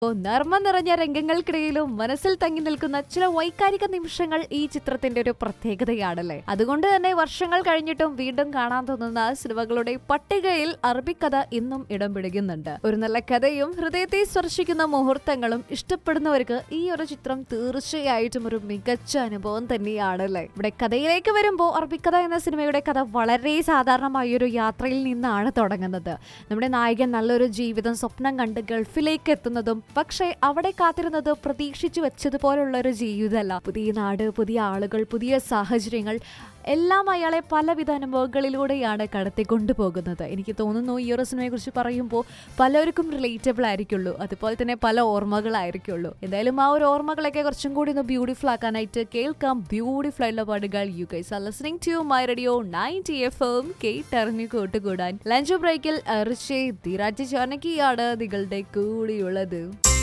ഓ, നർമ്മ നിറഞ്ഞ രംഗങ്ങൾക്കിടയിലും മനസ്സിൽ തങ്ങി നിൽക്കുന്ന ചില വൈകാരിക നിമിഷങ്ങൾ ഈ ചിത്രത്തിന്റെ ഒരു പ്രത്യേകതയാണല്ലേ അതുകൊണ്ട് തന്നെ വർഷങ്ങൾ കഴിഞ്ഞിട്ടും വീണ്ടും കാണാൻ തോന്നുന്ന സിനിമകളുടെ പട്ടികയിൽ അറബിക്കഥ ഇന്നും ഇടം പിടിക്കുന്നുണ്ട് ഒരു നല്ല കഥയും ഹൃദയത്തെ സ്പർശിക്കുന്ന മുഹൂർത്തങ്ങളും ഇഷ്ടപ്പെടുന്നവർക്ക് ഈ ഒരു ചിത്രം തീർച്ചയായിട്ടും ഒരു മികച്ച അനുഭവം തന്നെയാണല്ലേ ഇവിടെ കഥയിലേക്ക് വരുമ്പോൾ അറബിക്കഥ എന്ന സിനിമയുടെ കഥ വളരെ സാധാരണമായ ഒരു യാത്രയിൽ നിന്നാണ് തുടങ്ങുന്നത് നമ്മുടെ നായകൻ നല്ലൊരു ജീവിതം സ്വപ്നം കണ്ട് ഗൾഫിലേക്ക് എത്തുന്നതും പക്ഷേ അവിടെ കാത്തിരുന്നത് പ്രതീക്ഷിച്ചു വെച്ചതുപോലുള്ള ഒരു ജീവിതമല്ല പുതിയ നാട് പുതിയ ആളുകൾ പുതിയ സാഹചര്യങ്ങൾ എല്ലാം അയാളെ പലവിധ അനുഭവങ്ങളിലൂടെയാണ് കടത്തിക്കൊണ്ടു പോകുന്നത് എനിക്ക് തോന്നുന്നു ഈ ഒരു സിനിമയെ കുറിച്ച് പറയുമ്പോൾ പലർക്കും റിലേറ്റബിൾ ആയിരിക്കുള്ളൂ അതുപോലെ തന്നെ പല ഓർമ്മകളായിരിക്കുള്ളൂ എന്തായാലും ആ ഒരു ഓർമ്മകളൊക്കെ കുറച്ചും കൂടി ഒന്ന് ബ്യൂട്ടിഫുൾ ആക്കാനായിട്ട് കേൾക്കാം ബ്യൂട്ടിഫുൾ ആയിട്ടുള്ള പാടുകൾ you guys are listening to my radio ninety F M കേട്ടറിഞ്ഞു കൂട്ടുകൂടാൻ ലഞ്ച് ബ്രേക്കിൽ റിഷേ ധിരാജ് ജാനകിയാണ് നിങ്ങളുടെ കൂടിയുള്ളത്